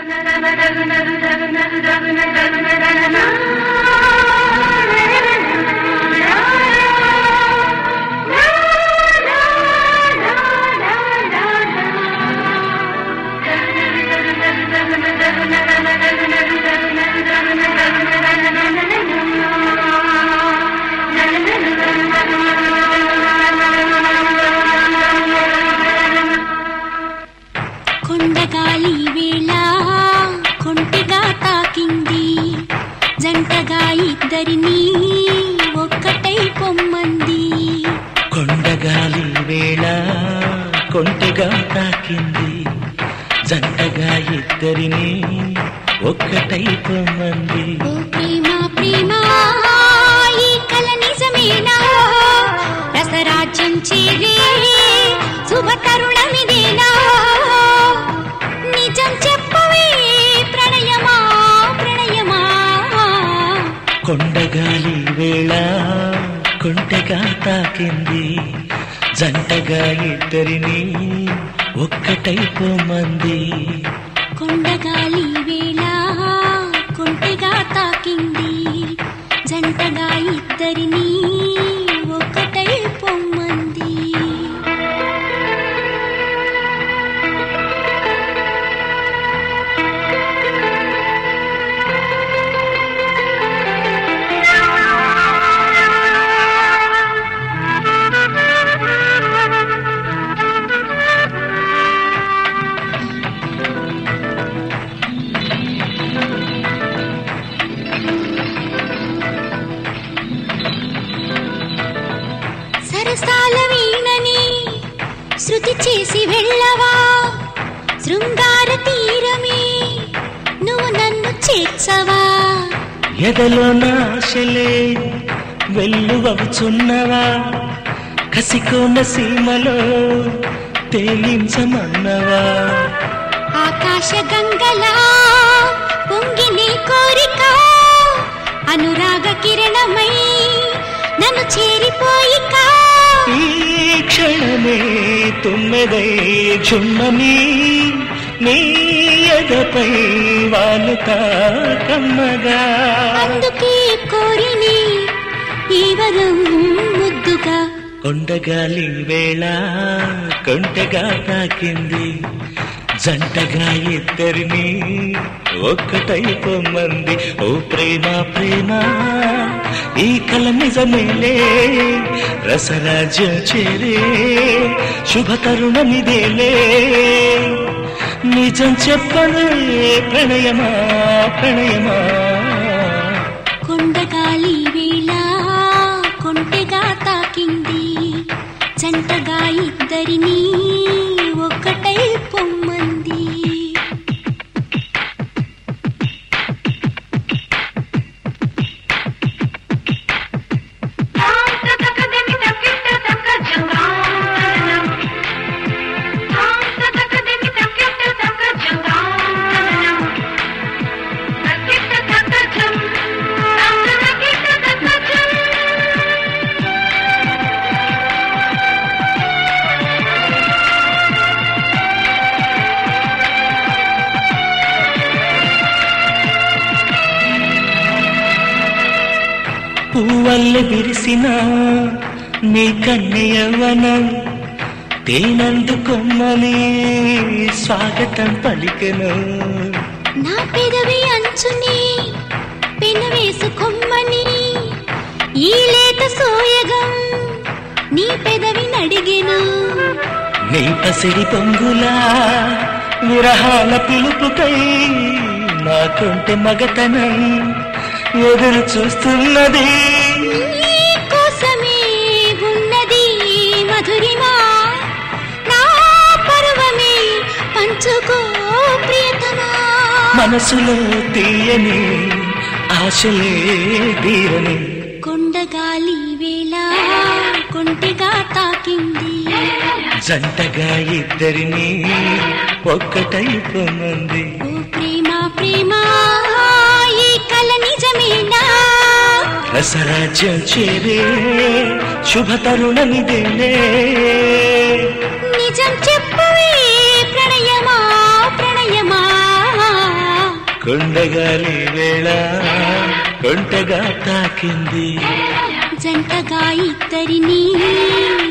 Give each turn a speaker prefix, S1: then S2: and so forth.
S1: కొండగాలి వేళ కొంటిగా తాకింది జంటగా ఇద్దరిని ఒక్కటై పొమ్మంది
S2: కొండగాలి వేళ కొంటెగా తాకింది జంటగా ఇద్దరిని ఒక్కటై పొమ్మంది
S1: ఓ ప్రేమ ప్రేమ ఈ కల నిజమేనా రసరాజ్యం చేరే శుభ తరుణమిదేనా నిజం చెప్పవే ప్రణయమా ప్రణయమా
S2: కొండగాలి వేళ కొంటెగా తాకింది జంటగా ఇద్దరిని ఒక్కటై పొమ్మంది
S1: కొండగాలి వేళ కొంటెగా తాకింది జంటగా ఇద్దరిని ఒకటై పొమ్మంది సరసాల వీణని శృతి చేసి వెళ్ళవా శృంగార తీరమే నువ్వు నన్ను చేర్చవా
S2: ఎదలో నాశలే వెల్లువవుచున్నవా కసికోన సీమలో తేలించమన్నవా
S1: ఆకాశ గంగలా పొంగిని కోరిక అనురాగ కిరణమై నన్ను చేరిపోయిక
S2: ఈ క్షణమే తుమ్మెదై చుమ్మని నీ ఎదపై వాలుతా కమ్మగా
S1: అందుకే కోరిని ఈ వరం ముద్దుగా
S2: కొండగాలి వేళ కొంటగా తాకింది జంటగా ఇద్దరిని ఒక్కటై పొమ్మంది ఓ ప్రేమ ప్రేమ ఈ కల నిజమేలే రసరాజ్యం చేరే శుభ తరుణమిదేలే నిజం చెప్పలే ప్రణయమా ప్రణయమా
S1: కొండగాలి వేళ కొంటెగా తాకింది జంటగా ఇద్దరిని ఒకటై పొమ్మంది
S2: పువ్వల్లె విరిసిన నీ కన్నె యవ్వనం తేనందుకొమ్మని స్వాగతం పలికెను
S1: నా పెదవి అంచుని పెను వేసుకొమ్మని ఈ లేత సోయగం నీ పెదవి నడిగెను
S2: నీ పసిడి పొంగులా విరహాల పిలుపుకై నా కొంటె మగతనం ఎదురు చూస్తున్నది
S1: నీ కోసమే ఉన్నది మధురిమా నా పర్వమే పంచుకో ప్రియతమా
S2: మనసులో తీయని ఆశలే తీరని
S1: కొండగాలి వేళ కొంటిగా తాకింది
S2: జంటగా ఇద్దరిని ఒక్కటై పొమ్మంది
S1: ఓ ప్రేమ ప్రేమ ఈ కల నిజమేనా
S2: రసరాజ్యం చేరే శుభ తరుణమిదేలే
S1: నిజం చెప్పవే ప్రణయమా ప్రణయమా
S2: కొండగాలి వేళ కొంటగా తాకింది
S1: జంటగా ఇద్దరిని